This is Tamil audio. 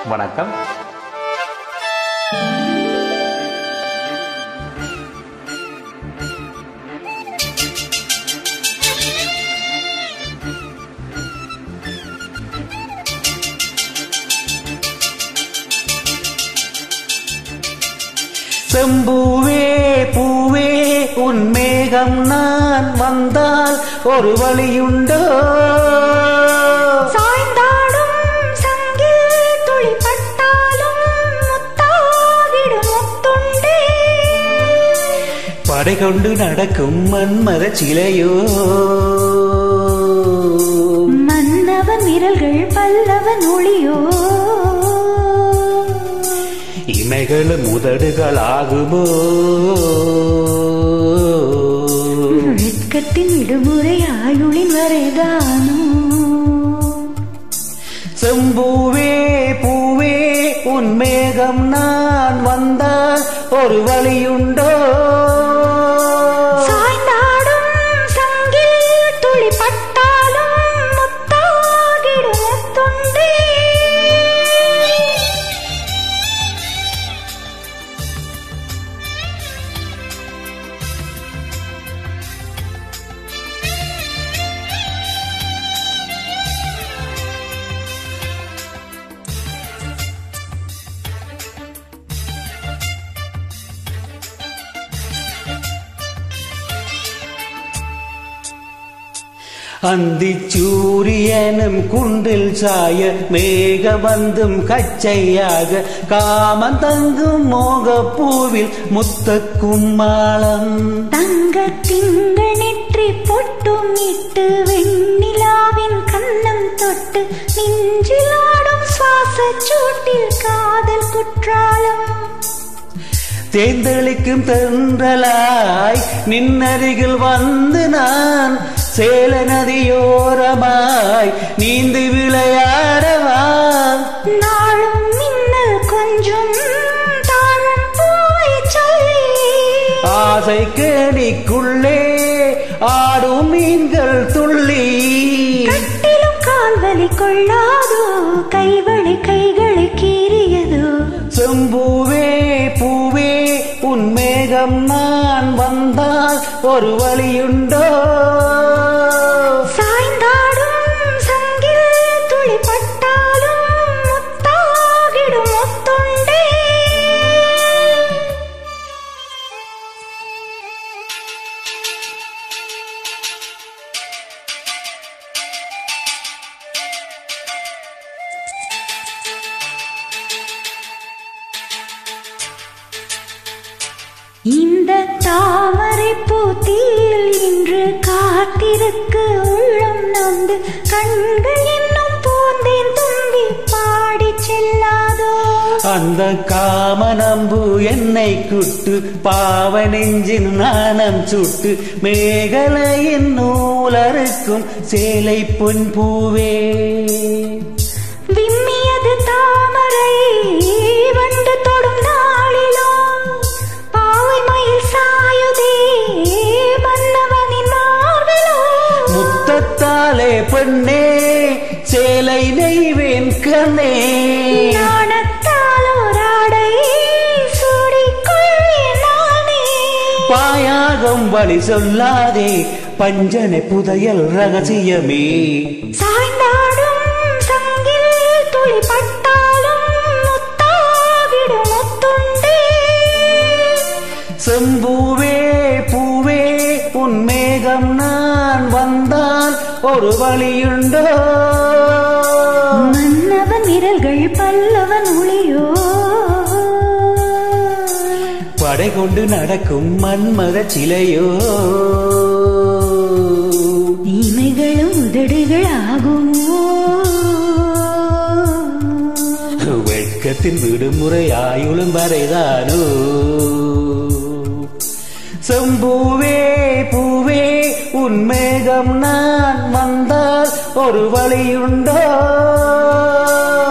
வணக்கம் செம்பூவே பூவே உன் மேகம் நான் வந்தால் ஒரு வழியுண்டோ சாய்ந்தாடும் சங்கில் துளிப்பட்டாலும் முத்தாகிடும் முத்துண்டே படை கொண்டு நடக்கும் மன்மத சிலையோ மன்னவன் விரல்கள் பல்லவன் ஒளியோ இமைகளும் உதடுகள் ஆகுமோ வெட்கத்தின் விடுமுறை ஆயுளின் வரைதானோ செம்பூவே பூவே உன் மேகம் நான் வந்தால் ஒரு வழியுண்டோ சாய்ந்தாடும் சங்கில் துளிப்பட்டாலும் முத்தாகிடும் முத்துண்டே அந்திச் சூரியனும் குன்றில் சாய மேகபந்தும் கச்சையாக காமன் தங்கும் மோக பூவில் முத்த கும்மாளம் தங்க திங்கள் நெற்றி பொட்டும் இட்டு வெண்ணிலாவின் கண்ணம் தொட்டு நெஞ்சிலாடும் சுவாச சூட்டில் காதல் குற்றாலம் தேர்ந்தளிக்கும் தென்றலாய் நின்னருகில் வந்து நான் சேல நதியோரமாய் நீந்தி விளையாடவா நாளும் மின்னல் கொஞ்சம் தாழம் போய் சொல்லி ஆசை கேணிக்குள்ளே ஆடும் மீன்கள் துள்ளி கட்டிலும் கால்வலி கொள்ளாதோ கைவழி கைகளை கீறியதோ செம்பூவே பூவே உன் மேகம் நான் வந்தால் ஒரு வழியுண்டோ சாய்ந்தாடும் சங்கில் துளிப்பட்டாலும் முத்தாகிடும் முத்துண்டே இந்த தாமரை பூத்தில் இன்று காத்திருக்கு உள்ளம் நொந்து கண்கள் இன்னும் போந்தேன் தும்பி பாடி செல்லாதோ அந்த காமனம்பு என்னை குட்டு பாவ நெஞ்சின் நாணம் சுட்டு மேகலையின் நூலறுக்கும் சேலை பொன் பூவே விம்மியது தாமரை வண்டு தொடும் நாளிலோ பாவை மயில் சாயுதே மன்னவனின் மார்பிலோ முத்தத்தாலே பெண்ணே சேலை நெய்வேன் கண்ணே நாணத்தால் ஓராடை சூடிக்கொள்வேன் நானே பாயாகம் வழி சொல்லாதே பஞ்சனை புதையல் ரகசியமே சாய்ந்தாடும் சங்கில் துளிப்பட்டாலும் முத்தாகிடும் முத்துண்டே செம்பூவே பூவே உன் மேகம் நான் வந்தால் ஒரு வழியுண்டோ மன்னவன் விரல்கள் பல்லவன் ஒளியோ படை கொண்டு நடக்கும் மன்மத சிலையோ இமைகளும் உதடுகள் ஆகுமோ வெட்கத்தின் விடுமுறை ஆயுளும் வரைதானோ செம்பூவே பூவே உன் மேகம் நான் வந்தால் ஒரு வழியுண்டோ